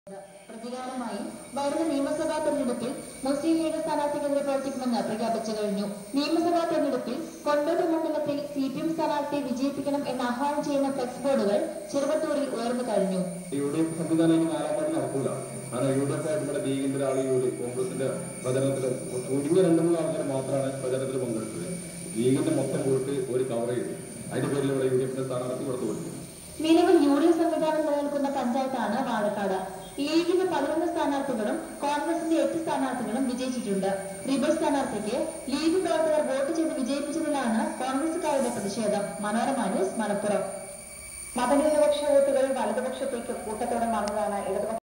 പ്രതികാരമായി വരുന്ന നിയമസഭാ തെരഞ്ഞെടുപ്പിൽ മുസ്ലിം ലീഗ് സ്ഥാനാർത്ഥിക്കെതിരെ പ്രവർത്തിക്കുമെന്ന് പ്രഖ്യാപിച്ചു കഴിഞ്ഞു നിയമസഭാ തെരഞ്ഞെടുപ്പിൽ കൊണ്ടോട്ട് മണ്ഡലത്തിൽ സി പി എം സ്ഥാനാർത്ഥിയെ വിജയിപ്പിക്കണം എന്ന് ആഹ്വാനം ചെയ്യുന്ന ഫ്ലെക്സ് ബോർഡുകൾ ചെറുവത്തൂരിൽ ഉയർന്നു കഴിഞ്ഞു യു ഡി എഫ് സംവിധാനം ഇനി നാലാം പാർട്ടി നടക്കൂല കാരണം യു ഡി എഫ് ആയിട്ട് ഇവിടെ ലീഗിന്റെ ഒരാൾ യു ഡി കോൺഗ്രസിന്റെ പ്രചരണത്തിൽ ചുരുങ്ങിയ രണ്ട് മൂന്ന് ആൾക്കാർ മാത്രമാണ് പ്രചരണത്തിൽ പങ്കെടുത്തത് ലീഗിന്റെ മൊത്തം വോട്ട് ഒരു കവർ ചെയ്തു അതിന്റെ പേരിൽ ഇവിടെ യു ഡി എഫിന്റെ സ്ഥാനാർത്ഥി കൊടുത്തു കൊടുത്തു നിലവിൽ യു ഡി എഫ് സംവിധാനം നിലനിൽക്കുന്ന പഞ്ചായത്താണ് വാഴക്കാട് ലീഗിന്റെ പതിനൊന്ന് സ്ഥാനാർത്ഥികളും കോൺഗ്രസിന്റെ എട്ട് സ്ഥാനാർത്ഥികളും വിജയിച്ചിട്ടുണ്ട് റിബൽ സ്ഥാനാർത്ഥിക്ക് ലീഗ് പ്രവർത്തകർ വോട്ട് ചെയ്ത് വിജയിപ്പിച്ചതിലാണ് കോൺഗ്രസുകാരുടെ പ്രതിഷേധം മനോരമ ന്യൂസ് മലപ്പുറം മതന്യൂനപക്ഷ വോട്ടുകൾ വലതുപക്ഷത്തേക്ക് കൂട്ടത്തോടെ മറന്നതാണ് ഇടതുപക്ഷ